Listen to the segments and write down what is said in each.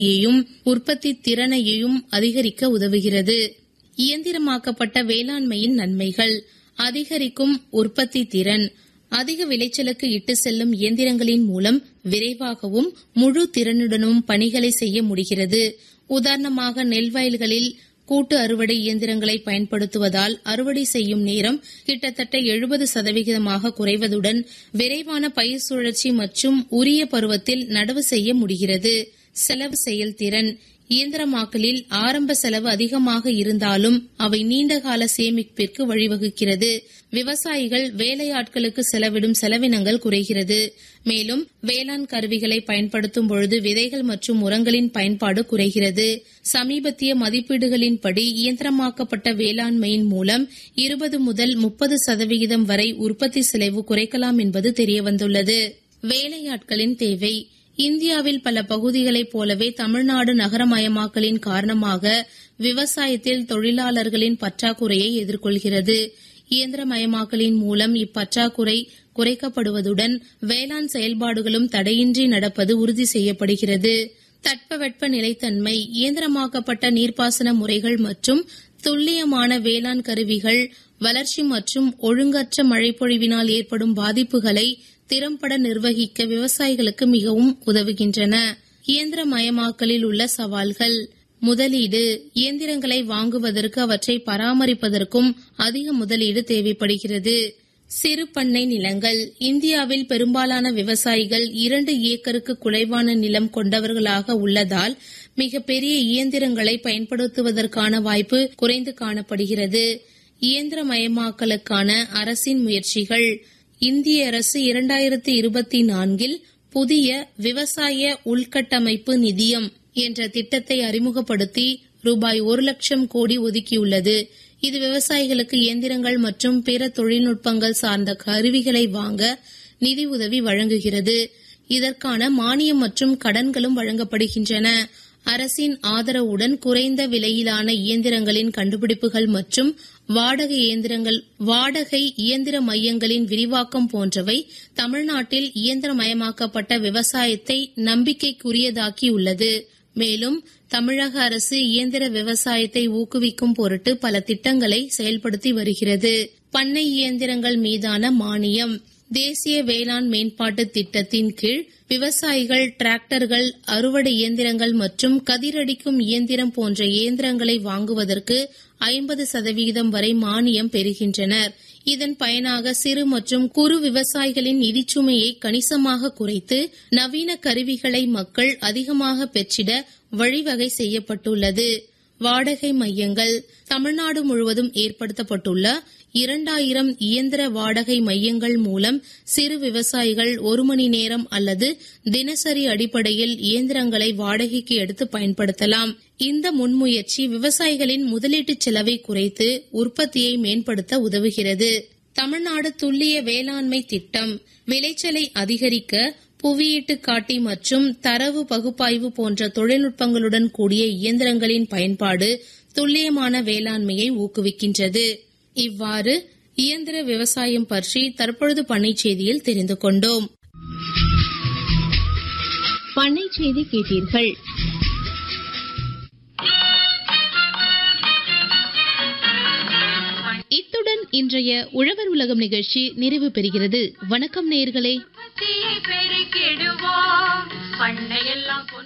யையும் உற்பத்தி திறனையும் அதிகரிக்க உதவுகிறது இயந்திரமாக்கப்பட்ட வேளாண்மையின் நன்மைகள் அதிகரிக்கும் உற்பத்தி திறன் அதிக விளைச்சலுக்கு இட்டு செல்லும் இயந்திரங்களின் மூலம் விரைவாகவும் முழு திறனுடனும் பணிகளை செய்ய முடிகிறது உதாரணமாக நெல் வயல்களில் கூட்டு அறுவடை இயந்திரங்களை பயன்படுத்துவதால் அறுவடை செய்யும் நேரம் கிட்டத்தட்ட எழுபது சதவிகிதமாக குறைவதுடன் விரைவான பயிர் சுழற்சி மற்றும் உரிய பருவத்தில் நடவு செய்ய முடிகிறது செலவு செயல்திறன் இயந்திரமாக்கலில் ஆரம்ப செலவு அதிகமாக இருந்தாலும் அவை நீண்டகால சேமிப்பிற்கு வழிவகுக்கிறது விவசாயிகள் வேலையாட்களுக்கு செலவிடும் செலவினங்கள் குறைகிறது மேலும் வேளாண் கருவிகளை பயன்படுத்தும் பொழுது விதைகள் மற்றும் உரங்களின் பயன்பாடு குறைகிறது சமீபத்திய மதிப்பீடுகளின்படி இயந்திரமாக்கப்பட்ட வேளாண்மையின் மூலம் இருபது முதல் முப்பது சதவிகிதம் வரை உற்பத்தி செலவு குறைக்கலாம் என்பது தெரியவந்துள்ளது வேலையாட்களின் தேவை இந்தியாவில் பல பகுதிகளைப் போலவே தமிழ்நாடு நகரமயமாக்கலின் காரணமாக விவசாயத்தில் தொழிலாளர்களின் பற்றாக்குறையை எதிர்கொள்கிறது இயந்திரமயமாக்கலின் மூலம் இப்பற்றாக்குறை குறைக்கப்படுவதுடன் வேளாண் செயல்பாடுகளும் தடையின்றி நடப்பது உறுதி செய்யப்படுகிறது தட்பவெட்ப நிலைத்தன்மை இயந்திரமாக்கப்பட்ட நீர்ப்பாசன முறைகள் மற்றும் துல்லியமான வேளாண் கருவிகள் வளர்ச்சி மற்றும் ஒழுங்கற்ற மழைப்பொழிவினால் ஏற்படும் பாதிப்புகளை திறம்பட நிர்வகிக்க விவசாயிகளுக்கு மிகவும் உதவுகின்றன இயந்திரமயமாக்கலில் உள்ள சவால்கள் முதலீடு இயந்திரங்களை வாங்குவதற்கு அவற்றை பராமரிப்பதற்கும் அதிக முதலீடு தேவைப்படுகிறது சிறு பண்ணை நிலங்கள் இந்தியாவில் பெரும்பாலான விவசாயிகள் இரண்டு ஏக்கருக்கு குறைவான நிலம் கொண்டவர்களாக உள்ளதால் மிகப்பெரிய இயந்திரங்களை பயன்படுத்துவதற்கான வாய்ப்பு குறைந்து காணப்படுகிறது இயந்திரமயமாக்கலுக்கான அரசின் முயற்சிகள் இந்திய அரசு இரண்டாயிரத்தி இருபத்தி நான்கில் புதிய விவசாய உள்கட்டமைப்பு நிதியம் என்ற திட்டத்தை அறிமுகப்படுத்தி ரூபாய் ஒரு லட்சம் கோடி ஒதுக்கியுள்ளது இது விவசாயிகளுக்கு இயந்திரங்கள் மற்றும் பிற தொழில்நுட்பங்கள் சார்ந்த கருவிகளை வாங்க நிதி உதவி வழங்குகிறது இதற்கான மானியம் மற்றும் கடன்களும் வழங்கப்படுகின்றன அரசின் ஆதரவுடன் குறைந்த விலையிலான இயந்திரங்களின் கண்டுபிடிப்புகள் மற்றும் வாடகை இயந்திரங்கள் வாடகை இயந்திர மையங்களின் விரிவாக்கம் போன்றவை தமிழ்நாட்டில் இயந்திரமயமாக்கப்பட்ட விவசாயத்தை நம்பிக்கைக்குரியதாக்கியுள்ளது மேலும் தமிழக அரசு இயந்திர விவசாயத்தை ஊக்குவிக்கும் பொருட்டு பல திட்டங்களை செயல்படுத்தி வருகிறது பண்ணை இயந்திரங்கள் மீதான மானியம் தேசிய வேளாண் மேம்பாட்டு திட்டத்தின் கீழ் விவசாயிகள் டிராக்டர்கள் அறுவடை இயந்திரங்கள் மற்றும் கதிரடிக்கும் இயந்திரம் போன்ற இயந்திரங்களை வாங்குவதற்கு ஐம்பது சதவிகிதம் வரை மானியம் பெறுகின்றனர் இதன் பயனாக சிறு மற்றும் குறு விவசாயிகளின் நிதிச்சுமையை கணிசமாக குறைத்து நவீன கருவிகளை மக்கள் அதிகமாக பெற்றிட வழிவகை செய்யப்பட்டுள்ளது வாடகை மையங்கள் தமிழ்நாடு முழுவதும் ஏற்படுத்தப்பட்டுள்ள இரண்டாயிரம் இயந்திர வாடகை மையங்கள் மூலம் சிறு விவசாயிகள் ஒரு மணி நேரம் அல்லது தினசரி அடிப்படையில் இயந்திரங்களை வாடகைக்கு எடுத்து பயன்படுத்தலாம் இந்த முன்முயற்சி விவசாயிகளின் முதலீட்டு செலவை குறைத்து உற்பத்தியை மேம்படுத்த உதவுகிறது தமிழ்நாடு துல்லிய வேளாண்மை திட்டம் விளைச்சலை அதிகரிக்க புவியீட்டு காட்டி மற்றும் தரவு பகுப்பாய்வு போன்ற தொழில்நுட்பங்களுடன் கூடிய இயந்திரங்களின் பயன்பாடு துல்லியமான வேளாண்மையை ஊக்குவிக்கின்றது இவ்வாறு இயந்திர விவசாயம் பற்றி தற்பொழுது பண்ணை செய்தியில் தெரிந்து கொண்டோம் பண்ணை செய்தி கேட்டீர்கள் இத்துடன் இன்றைய உழவர் உலகம் நிகழ்ச்சி நிறைவு பெறுகிறது வணக்கம் நேயர்களே உற்பத்தியை பெருக்கிடுவோம் பண்ணையெல்லாம் பொன்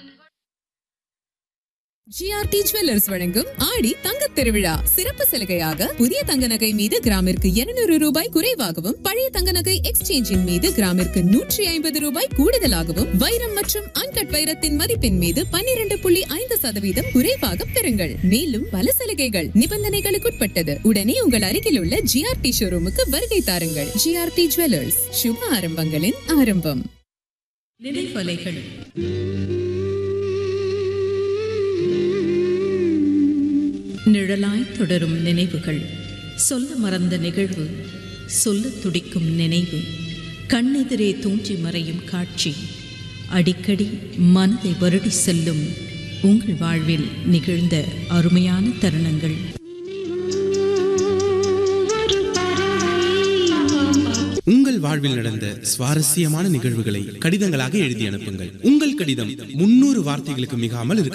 ஜிஆர்டி ஜுவல்லர்ஸ் வழங்கும் ஆடி தங்கத் திருவிழா சிறப்பு சலுகையாக புதிய தங்க நகை மீது கிராமிற்கு 200 ரூபாய் குறைவாகவும் பழைய தங்க நகை எக்ஸ்சேஞ்சின் மீது கிராமிற்கு நூற்றி ஐம்பது ரூபாய் கூடுதலாகவும் வைரம் மற்றும் அன்கட் வைரத்தின் மதிப்பின் மீது 12.5% புள்ளி ஐந்து சதவீதம் குறைவாக பெறுங்கள் மேலும் பல சலுகைகள் நிபந்தனைகளுக்குட்பட்டது உடனே உங்கள் அருகில் உள்ள ஜிஆர்டி ஷோரூமுக்கு வருகை தாருங்கள் ஜிஆர்டி ஜுவல்லர்ஸ் சுப ஆரம்பங்களின் ஆரம்பம் நினைவலைகள் நிழலாய் தொடரும் நினைவுகள் சொல்ல மறந்த நிகழ்வு சொல்ல துடிக்கும் நினைவு கண்ணெதிரே தூஞ்சி மறையும் காட்சி அடிக்கடி மனதை வருடி செல்லும் உங்கள் வாழ்வில் நிகழ்ந்த அருமையான தருணங்கள் உங்கள் உங்கள் வாழ்வில் நடந்த சுவாரஸ்யமான நிகழ்வுகளை கடிதங்களாக எழுதி அனுப்புங்கள் உங்கள் கடிதம் முன்னூறு வார்த்தைகளுக்கு மிகாமல் இருக்க